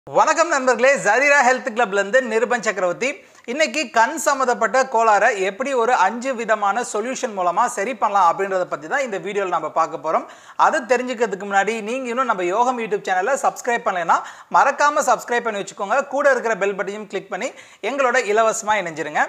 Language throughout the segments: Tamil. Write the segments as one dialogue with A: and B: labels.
A: வணக்கம் நண்பர்களே ஜரீரா ஹெல்த் கிளப்லேருந்து நிருபன் சக்கரவர்த்தி இன்னைக்கு கண் சம்மந்தப்பட்ட கோளாறை எப்படி ஒரு அஞ்சு விதமான சொல்யூஷன் மூலமாக சரி பண்ணலாம் அப்படின்றத பற்றி தான் இந்த வீடியோவில் நம்ம பார்க்க போகிறோம் அது தெரிஞ்சுக்கிறதுக்கு முன்னாடி நீங்கள் இன்னும் நம்ம யோகம் யூடியூப் சேனலை சப்ஸ்கிரைப் பண்ணலைன்னா மறக்காமல் சப்ஸ்கிரைப் பண்ணி வச்சுக்கோங்க கூட இருக்கிற பெல் பட்டனையும் கிளிக் பண்ணி எங்களோட இலவசமாக இணைஞ்சிருங்க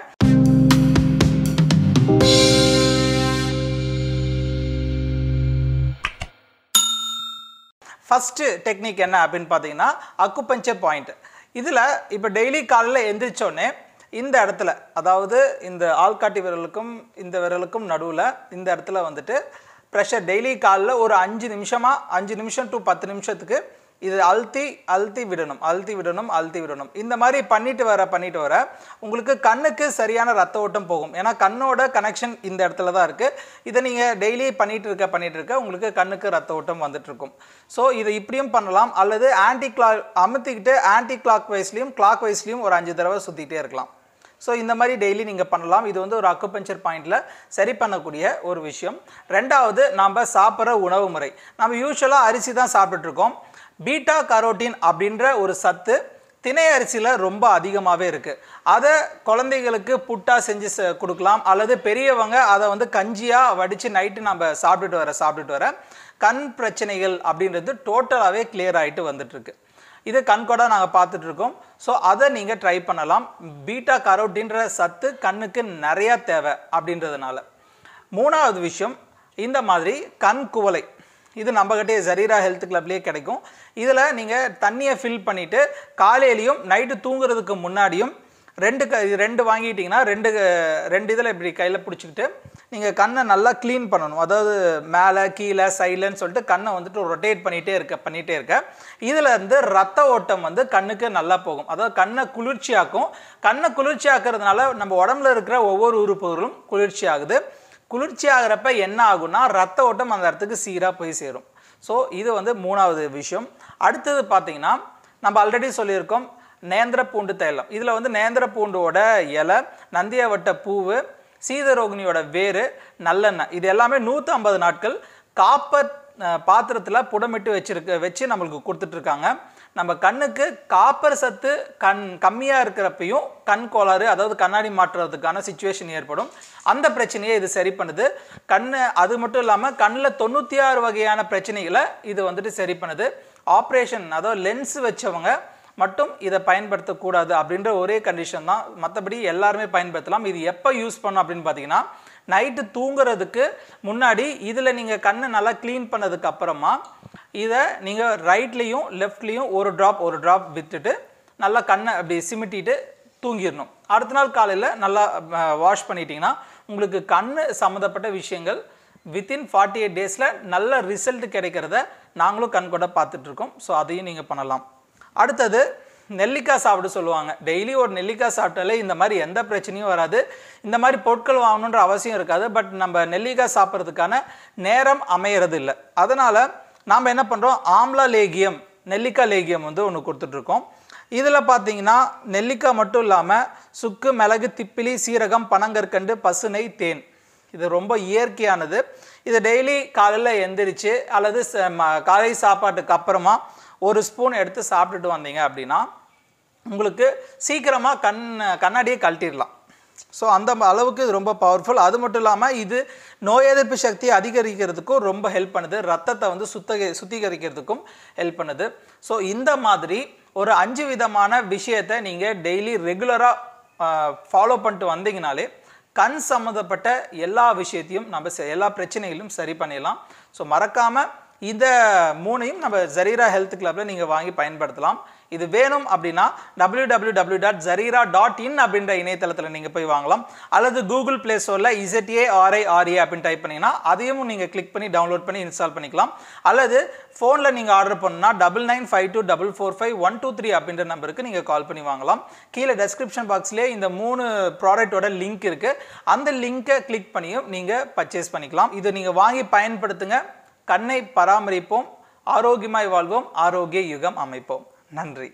A: ஃபஸ்ட்டு டெக்னிக் என்ன அப்படின்னு பார்த்தீங்கன்னா அக்குபஞ்சர் பாயிண்ட் இதில் இப்போ டெய்லி காலையில் எந்திரிச்சோடனே இந்த இடத்துல அதாவது இந்த ஆள்காட்டி விரலுக்கும் இந்த விரலுக்கும் நடுவில் இந்த இடத்துல வந்துட்டு ப்ரெஷர் டெய்லி காலைல ஒரு அஞ்சு நிமிஷமாக அஞ்சு நிமிஷம் டு பத்து நிமிஷத்துக்கு இது அழுத்தி அழுத்தி விடணும் அழுத்தி விடணும் அழுத்தி விடணும் இந்த மாதிரி பண்ணிட்டு வர பண்ணிட்டு வர உங்களுக்கு கண்ணுக்கு சரியான ரத்த ஓட்டம் போகும் ஏன்னா கண்ணோட கனெக்ஷன் இந்த இடத்துல தான் இருக்குது இதை நீங்கள் டெய்லி பண்ணிட்டு இருக்க பண்ணிட்டு இருக்க உங்களுக்கு கண்ணுக்கு ரத்த ஓட்டம் வந்துட்டு இருக்கும் ஸோ இதை இப்படியும் பண்ணலாம் அல்லது ஆன்டி கிளாக் அமுத்திக்கிட்டு ஆன்டி கிளாக் வைஸ்லையும் கிளாக் வைஸ்லையும் ஒரு அஞ்சு தடவை சுற்றிக்கிட்டே இருக்கலாம் ஸோ இந்த மாதிரி டெய்லி நீங்கள் பண்ணலாம் இது வந்து ஒரு அக்குபஞ்சர் பாயிண்டில் சரி பண்ணக்கூடிய ஒரு விஷயம் ரெண்டாவது நாம் சாப்பிட்ற உணவு முறை நம்ம யூஸ்வலாக அரிசி தான் சாப்பிட்டுட்ருக்கோம் பீட்டா கரோட்டின் அப்படின்ற ஒரு சத்து திணை அரிசியில் ரொம்ப அதிகமாகவே இருக்குது அதை குழந்தைகளுக்கு புட்டா செஞ்சு ச- கொடுக்கலாம் அல்லது பெரியவங்க அதை வந்து கஞ்சியாக வடித்து நைட்டு நம்ம சாப்பிட்டுட்டு வர சாப்பிட்டுட்டு வர கண் பிரச்சனைகள் அப்படின்றது டோட்டலாகவே clear ஆகிட்டு வந்துட்டுருக்கு இது கண்கொட நாங்கள் பார்த்துட்டு இருக்கோம் ஸோ அதை நீங்கள் ட்ரை பண்ணலாம் பீட்டா கரோட்டின்ற சத்து கண்ணுக்கு நிறையா தேவை அப்படின்றதுனால மூணாவது விஷயம் இந்த மாதிரி கண் குவளை இது நம்மகிட்டே ஜரீரா ஹெல்த் கிளப்லேயே கிடைக்கும் இதில் நீங்கள் தண்ணியை ஃபில் பண்ணிவிட்டு காலையிலையும் நைட்டு தூங்குறதுக்கு முன்னாடியும் ரெண்டு க இது ரெண்டு வாங்கிட்டீங்கன்னா ரெண்டு ரெண்டு இதில் இப்படி கையில் பிடிச்சிக்கிட்டு நீங்கள் கண்ணை நல்லா க்ளீன் பண்ணணும் அதாவது மேலே கீழே சைடுலன்னு சொல்லிட்டு கண்ணை வந்துட்டு ரொட்டேட் பண்ணிகிட்டே இருக்க பண்ணிகிட்டே இருக்க இதில் இருந்து ரத்த ஓட்டம் வந்து கண்ணுக்கு நல்லா போகும் அதாவது கண்ணை குளிர்ச்சியாக்கும் கண்ணை குளிர்ச்சியாக்குறதுனால நம்ம உடம்புல இருக்கிற ஒவ்வொரு உறுப்புகளும் குளிர்ச்சி ஆகுது குளிர்ச்சி ஆகிறப்ப என்ன ஆகும்னா ரத்த ஓட்டம் அந்த இடத்துக்கு சீராக போய் சேரும் ஸோ இது வந்து மூணாவது விஷயம் அடுத்தது பார்த்தீங்கன்னா நம்ம ஆல்ரெடி சொல்லியிருக்கோம் நேந்திர பூண்டு தைலம் இதில் வந்து நேந்திர பூண்டோட இலை நந்தியாவட்ட பூவு சீதரோகிணியோட வேறு நல்லெண்ணெய் இது எல்லாமே நூற்றி ஐம்பது நாட்கள் காப்பர் பாத்திரத்தில் புடமிட்டு வச்சிருக்க வச்சு நம்மளுக்கு கொடுத்துட்ருக்காங்க நம்ம கண்ணுக்கு காப்பர் சத்து கண் கம்மியாக இருக்கிறப்பையும் கண் கோளாறு அதாவது கண்ணாடி மாற்றுறதுக்கான சுச்சுவேஷன் ஏற்படும் அந்த பிரச்சனையை இது சரி பண்ணுது கண்ணு அது மட்டும் இல்லாமல் கண்ணில் தொண்ணூற்றி ஆறு வகையான பிரச்சனைகளை இது வந்துட்டு சரி பண்ணுது ஆப்ரேஷன் அதாவது லென்ஸ் வச்சவங்க மட்டும் இதை பயன்படுத்தக்கூடாது அப்படின்ற ஒரே கண்டிஷன் தான் மற்றபடி எல்லாருமே பயன்படுத்தலாம் இது எப்போ யூஸ் பண்ணும் அப்படின்னு பார்த்தீங்கன்னா நைட்டு தூங்குறதுக்கு முன்னாடி இதில் நீங்கள் கண்ணை நல்லா க்ளீன் பண்ணதுக்கு அப்புறமா இதை நீங்கள் ரைட்லேயும் லெஃப்ட்லேயும் ஒரு ட்ராப் ஒரு ட்ராப் விட்டுட்டு நல்லா கண்ணை அப்படி சிமிட்டிட்டு தூங்கிடணும் அடுத்த நாள் காலையில் நல்லா வாஷ் பண்ணிட்டீங்கன்னா உங்களுக்கு கண் சம்மந்தப்பட்ட விஷயங்கள் வித்தின் ஃபார்ட்டி எயிட் டேஸில் நல்ல ரிசல்ட் கிடைக்கிறத நாங்களும் கண் கூட பார்த்துட்ருக்கோம் ஸோ அதையும் நீங்கள் பண்ணலாம் அடுத்தது நெல்லிக்காய் சாப்பிட சொல்லுவாங்க டெய்லி ஒரு நெல்லிக்காய் சாப்பிட்டாலே இந்த மாதிரி எந்த பிரச்சனையும் வராது இந்த மாதிரி பொருட்கள் வாங்கணுன்ற அவசியம் இருக்காது பட் நம்ம நெல்லிக்காய் சாப்பிட்றதுக்கான நேரம் அமையறது இல்லை அதனால் நாம் என்ன பண்ணுறோம் ஆம்லா லேகியம் நெல்லிக்காய் லேகியம் வந்து ஒன்று கொடுத்துட்ருக்கோம் இதில் பார்த்தீங்கன்னா நெல்லிக்காய் மட்டும் இல்லாமல் சுக்கு மிளகு திப்பிலி சீரகம் பனங்கற்கண்டு பசுனை தேன் இது ரொம்ப இயற்கையானது இது டெய்லி காலையில் எந்திரிச்சு அல்லது ச- ம- காலை சாப்பாட்டுக்கு அப்புறமா ஒரு ஸ்பூன் எடுத்து சாப்பிட்டுட்டு வந்தீங்க அப்படின்னா உங்களுக்கு சீக்கிரமாக கண் கண்ணாடியை கழட்டிடலாம் ஸோ அந்த ம- அளவுக்கு இது ரொம்ப பவர்ஃபுல் அது மட்டும் இல்லாமல் இது நோய் எதிர்ப்பு சக்தியை அதிகரிக்கிறதுக்கும் ரொம்ப ஹெல்ப் பண்ணுது ரத்தத்தை வந்து சுத்தக சுத்திகரிக்கிறதுக்கும் ஹெல்ப் பண்ணுது ஸோ இந்த மாதிரி ஒரு அஞ்சு விதமான விஷயத்தை நீங்கள் டெய்லி ரெகுலராக ஃபாலோ பண்ணிட்டு வந்தீங்கனாலே கண் சம்மந்தப்பட்ட எல்லா விஷயத்தையும் நம்ம செ- எல்லா பிரச்சனைகளும் சரி பண்ணிடலாம் ஸோ மறக்காமல் இந்த மூணையும் நம்ம ஜரீரா ஹெல்த் கிளப்பில் நீங்கள் வாங்கி பயன்படுத்தலாம் இது வேணும் அப்படின்னா W W W dot Zarira dot in அப்படின்ற இணையதளத்தில் நீங்கள் போய் வாங்கலாம் அல்லது கூகுள் ப்ளே ஸ்டோரில் இசட்ஏ ஆர்ஐஆர்ஏ அப்படின்னு டைப் பண்ணிங்கன்னா அதையும் நீங்கள் கிளிக் பண்ணி டவுன்லோட் பண்ணி இன்ஸ்டால் பண்ணிக்கலாம் அல்லது ஃபோனில் நீங்கள் ஆர்டர் பண்ணணும்னா double nine five two double four five one two three அப்படின்ற நம்பருக்கு நீங்கள் கால் பண்ணி வாங்கலாம் கீழே டெஸ்கிரிப்ஷன் பாக்ஸ்லேயே இந்த மூணு ப்ராடக்ட்டோட லிங்க் இருக்குது அந்த லிங்க்கை கிளிக் பண்ணியும் நீங்கள் பர்ச்சேஸ் பண்ணிக்கலாம் இதை நீங்கள் வாங்கி பயன்படுத்துங்க கண்ணை பராமரிப்போம் ஆரோக்கியமாய் வாழ்வோம் ஆரோக்கிய யுகம் அமைப்போம் நன்றி